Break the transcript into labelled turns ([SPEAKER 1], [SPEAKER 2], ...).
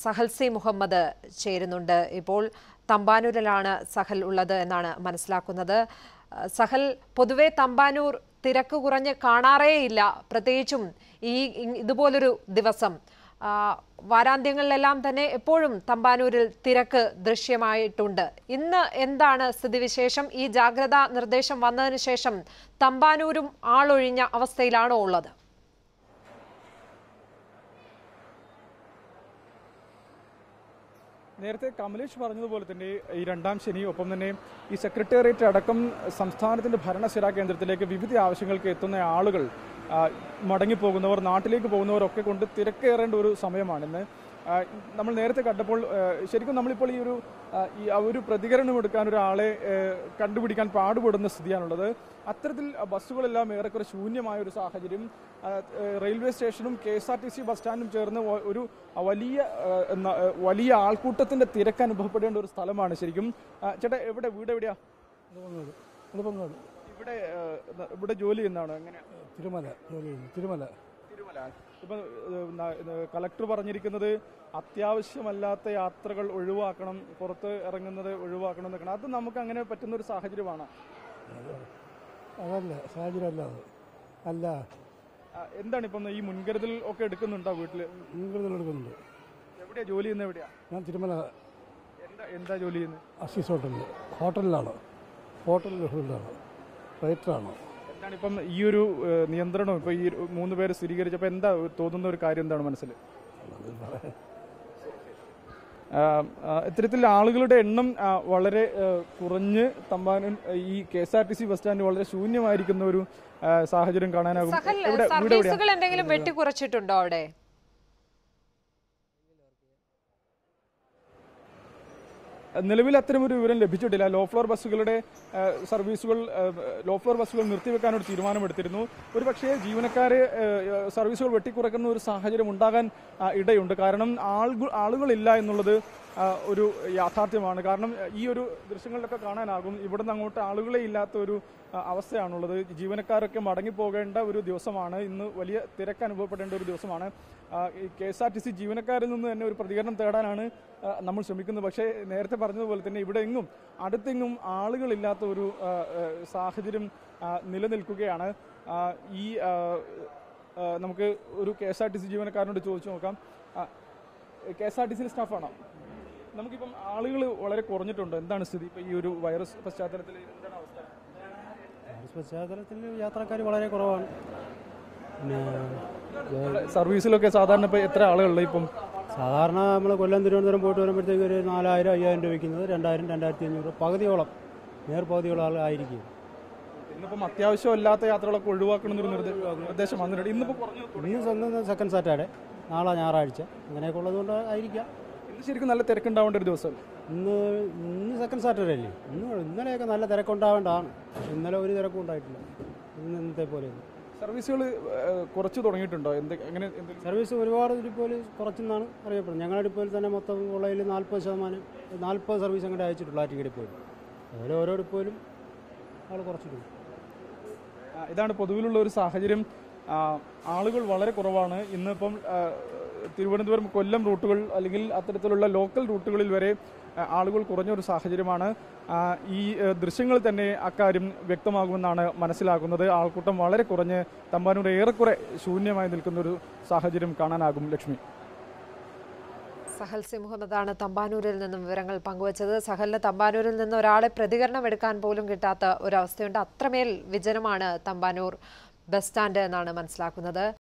[SPEAKER 1] സഹൽസി മുഹമ്മദ് ചേരുന്നുണ്ട് ഇപ്പോൾ തമ്പാനൂരിലാണ് സഹൽ ഉള്ളത് എന്നാണ് മനസ്സിലാക്കുന്നത് അഹ് സഹൽ പൊതുവെ തമ്പാനൂർ തിരക്ക് കുറഞ്ഞ് കാണാറേയില്ല പ്രത്യേകിച്ചും ഈ ഇ- ഇതുപോലൊരു ദിവസം ആ, വാരാന്ത്യങ്ങളിലെല്ലാം തന്നെ എപ്പോഴും തമ്പാനൂരിൽ തിരക്ക് ദൃശ്യമായിട്ടുണ്ട് ഇന്ന് എന്താണ് സ്ഥിതിവിശേഷം ഈ ജാഗ്രതാ നിർദ്ദേശം വന്നതിന് ശേഷം തമ്പാനൂരും ആളൊഴിഞ്ഞ അവസ്ഥയിലാണോ ഉള്ളത്
[SPEAKER 2] നേരത്തെ കമലേഷ് പറഞ്ഞതുപോലെ തന്നെ ഈ രണ്ടാം ശനി ഒപ്പം തന്നെ ഈ സെക്രട്ടേറിയറ്റ് അടക്കം സംസ്ഥാനത്തിന്റെ ഭരണസിരാ കേന്ദ്രത്തിലേക്ക് വിവിധ ആവശ്യങ്ങൾക്ക് എത്തുന്ന ആളുകൾ ആ, മടങ്ങിപ്പോകുന്നവർ നാട്ടിലേക്ക് പോകുന്നവരൊക്കെ കൊണ്ട് തിരക്കേറേണ്ട ഒരു സമയമാണിന്ന് ആ, നമ്മൾ നേരത്തെ കണ്ടപ്പോൾ ആ, ശരിക്കും നമ്മളിപ്പോൾ ഈ ഒരു ആ, ഈ ആ ഒരു പ്രതികരണം എടുക്കാൻ ഒരാളെ ആ, കണ്ടുപിടിക്കാൻ പാടുപെടുന്ന സ്ഥിതിയാണുള്ളത് അത്തരത്തിൽ ബസ്സുകളെല്ലാം ഏറെക്കുറെ ശൂന്യമായ ഒരു സാഹചര്യം ആ, ആ, റെയിൽവേ സ്റ്റേഷനും K S R T C bus സ്റ്റാൻഡും ചേർന്ന് വ- ഒരു വലിയ ആ, എന്ന- ആ, വലിയ ആൾക്കൂട്ടത്തിന്റെ തിരക്ക് അനുഭവപ്പെടേണ്ട ഒരു സ്ഥലമാണ് ശരിക്കും ആ, ചേട്ടാ എവിടെ വീട് എവിടെയാ
[SPEAKER 3] നെടുമങ്ങാട് നെടുമങ്ങാട്
[SPEAKER 2] ഇവിടെ ആ, ഇവിടെ ജോലി ചെയ്യുന്നതാണോ എങ്ങനെയാ
[SPEAKER 3] തിരുമല ജോലി ചെയ്യുന്നു തിരുമല
[SPEAKER 2] തിരുമല ഇപ്പൊ കളക്ടർ പറഞ്ഞിരിക്കുന്നത് അത്യാവശ്യമല്ലാത്ത യാത്രകൾ ഒഴിവാക്കണം പുറത്ത് ഇറങ്ങുന്നത് ഒഴിവാക്കണം എന്നൊക്കെ അത് നമുക്ക് അങ്ങനെ പറ്റുന്ന ഒരു സാഹചര്യമാണ്
[SPEAKER 3] അതല്ല സാഹചര്യം അല്ല അത് അല്ല
[SPEAKER 2] എന്താണ് ഇപ്പം ഈ മുൻകരുതൽ ഒക്കെ എടുക്കുന്നുണ്ടോ വീട്ടില്
[SPEAKER 3] മുൻകരുതൽ എടുക്കുന്നുണ്ട്
[SPEAKER 2] എവിടെയാ ജോലി ചെയ്യുന്നത് എവിടെയാ
[SPEAKER 3] ഞാൻ തിരുമല
[SPEAKER 2] എന്താ എന്താ ജോലി ചെയ്യുന്നത്
[SPEAKER 3] അസീസ് ഹോട്ടലിൽ ഹോട്ടലിലാണ് ഹോട്ടലിൽ ഹോട്ടലിലാണ് റൈറ്ററാണ്
[SPEAKER 2] എന്താണ് ഇപ്പം ഈ ഒരു ഏഹ്, നിയന്ത്രണം ഇപ്പൊ ഈ ഒരു മൂന്ന് പേര് സ്ഥിരീകരിച്ചപ്പോ എന്താ തോന്നുന്ന ഒരു കാര്യം എന്താണ് മനസ്സിൽ ഇത്തരത്തിൽ ആളുകളുടെ എണ്ണം ആ, വളരെ ആ, കുറഞ്ഞ് തമ്പാനൂർ ഈ K S R T C bus stand വളരെ ശൂന്യമായിരിക്കുന്ന ഒരു ആ, സാഹചര്യം കാണാനാകും
[SPEAKER 1] സഹൽ
[SPEAKER 2] എവിടെ വീട് എവിടെയാ
[SPEAKER 1] സർവീസുകൾ എന്തെങ്കിലും വെട്ടിക്കുറച്ചിട്ടുണ്ടോ അവിടെ
[SPEAKER 2] നിലവിൽ അത്തരമൊരു വിവരം ലഭിച്ചിട്ടില്ല ലോ ഫ്ലോർ ബസ്സുകളുടെ ആ, സർവീസുകൾ ആ, ലോ ഫ്ലോർ ബസ്സുകൾ നിർത്തിവെക്കാൻ ഒരു തീരുമാനമെടുത്തിരുന്നു ഒരു പക്ഷേ ജീവനക്കാരെ ആ, സർവീസുകൾ വെട്ടിക്കുറയ്ക്കുന്ന ഒരു സാഹചര്യം ഉണ്ടാകാൻ ആ, ഇടയുണ്ട് കാരണം ആളുകൾ ആളുകളില്ല എന്നുള്ളത് ആ, ഒരു യാഥാർത്ഥ്യമാണ് കാരണം ഈ ഒരു ദൃശ്യങ്ങളിലൊക്കെ കാണാനാകും ഇവിടുന്ന് അങ്ങോട്ട് ആളുകളെ ഇല്ലാത്ത ഒരു ആ, അവസ്ഥയാണുള്ളത് ജീവനക്കാരൊക്കെ മടങ്ങിപ്പോകേണ്ട ഒരു ദിവസമാണ് ഇന്ന് വലിയ തിരക്ക് അനുഭവപ്പെടേണ്ട ഒരു ദിവസമാണ് ആ, ഈ K S R T C ജീവനക്കാരിൽ നിന്ന് തന്നെ ഒരു പ്രതികരണം തേടാനാണ് ആ, നമ്മൾ ശ്രമിക്കുന്നത് പക്ഷേ നേരത്തെ പറഞ്ഞതുപോലെ തന്നെ ഇവിടെ എങ്ങും അടുത്തെങ്ങും ആളുകളില്ലാത്ത ഒരു ആ, ആ, സാഹചര്യം ആ, നിലനിൽക്കുകയാണ് ആ, ഈ ആ, ആ, നമുക്ക് ഒരു K S R T C ജീവനക്കാരനോട് ചോദിച്ചു നോക്കാം കെ എസ് ആർ ടി സിയിലെ സ്റ്റാഫാണോ നമുക്കിപ്പം ആളുകൾ വളരെ കുറഞ്ഞിട്ടുണ്ട് എന്താണ് സ്ഥിതി ഇപ്പം ഈ ഒരു വൈറസ് പശ്ചാത്തലത്തിൽ എന്താണ് അവസ്ഥ
[SPEAKER 4] വൈറസ് പശ്ചാത്തലത്തിൽ യാത്രക്കാർ വളരെ കുറവാണ് പിന്നെ
[SPEAKER 2] സർവീസിലൊക്കെ സാധാരണ ഇപ്പം എത്ര ആളുകളുണ്ട് ഇപ്പം
[SPEAKER 4] സാധാരണ നമ്മൾ കൊല്ലം തിരുവനന്തപുരം പോയിട്ട് വരുമ്പോഴത്തേക്ക് ഒരു നാലായിരം അയ്യായിരം രൂപ വയ്ക്കുന്നത് രണ്ടായിരം രണ്ടായിരത്തി അഞ്ഞൂറ് പകുതിയോളം നേർ പകുതിയോളം ആളായിരിക്കും
[SPEAKER 2] ഇന്നിപ്പം അത്യാവശ്യമല്ലാത്ത യാത്രകളൊക്കെ ഒഴിവാക്കണം എന്നൊരു നിർദ്ദേ- നിർദ്ദേശം വന്നിട്ടുണ്ട് ഇന്നിപ്പോൾ കുറഞ്ഞു
[SPEAKER 4] ഇന്ന് സ്വന്തം സെക്കൻഡ് സാറ്റർഡേ നാളെ ഞായറാഴ്ച അങ്ങനെയൊക്കെ ഉള്ളതുകൊണ്ട് ആയിരിക്കാം
[SPEAKER 2] ഇന്ന് ശരിക്കും നല്ല തിരക്കുണ്ടാവേണ്ട ഒരു ദിവസം
[SPEAKER 4] ഇന്ന് ഇന്ന് സെക്കൻഡ് സാറ്റർഡേ അല്ലേ ഇന്ന് ഇന്നലെയൊക്കെ നല്ല തിരക്കുണ്ടാവേണ്ടതാണ് പക്ഷെ ഇന്നലെ ഒരു തിരക്കും ഉണ്ടായിട്ടില്ല ഇന്ന് ഇന്നത്തെ പോലെയൊന്നും
[SPEAKER 2] സർവീസുകൾ കുറച്ച് തുടങ്ങിയിട്ടുണ്ടോ എന്ത് എങ്ങനെ എന്തെങ്കിലും
[SPEAKER 4] സർവീസ് ഒരുപാട് ഡിപ്പോയിൽ കുറച്ചെന്നാണ് അറിയപ്പെടുന്നത് ഞങ്ങളുടെ ഡിപ്പോയിൽ തന്നെ മൊത്തം ഉള്ളതിൽ നാൽപ്പത് ശതമാനം നാൽപ്പത് സർവീസ് അങ്ങോട്ട് അയച്ചിട്ടുള്ളൂ ആറ്റിങ്ങ ഡിപ്പോയിൽ അതുപോലെ ഓരോ ഡിപ്പോയിലും ആൾ കുറച്ചിട്ടുണ്ട്
[SPEAKER 2] ആ, ഇതാണ് പൊതുവിലുള്ള ഒരു സാഹചര്യം ആ, ആളുകൾ വളരെ കുറവാണ് ഇന്നിപ്പം ആ, തിരുവനന്തപുരം കൊല്ലം റൂട്ടുകൾ അല്ലെങ്കിൽ അത്തരത്തിലുള്ള ലോക്കൽ റൂട്ടുകളിൽ വരെ ആ, ആളുകൾ കുറഞ്ഞ ഒരു സാഹചര്യമാണ് ആ, ഈ ആ, ദൃശ്യങ്ങളിൽ തന്നെ അക്കാര്യം വ്യക്തമാകുമെന്നാണ് മനസ്സിലാക്കുന്നത് ആൾക്കൂട്ടം വളരെ കുറഞ്ഞ് തമ്പാനൂർ ഏറെക്കുറെ ശൂന്യമായി നിൽക്കുന്ന ഒരു സാഹചര്യം കാണാനാകും ലക്ഷ്മി
[SPEAKER 1] സഹൽ സി മുഹമ്മദാണ് തമ്പാനൂരിൽ നിന്നും വിവരങ്ങൾ പങ്കുവച്ചത് സഹലിന് തമ്പാനൂരിൽ നിന്ന് ഒരാളെ പ്രതികരണം എടുക്കാൻ പോലും കിട്ടാത്ത ഒരവസ്ഥയുണ്ട് അത്രമേൽ വിജനമാണ് തമ്പാനൂർ ബസ് സ്റ്റാൻഡ് എന്നാണ് മനസ്സിലാക്കുന്നത്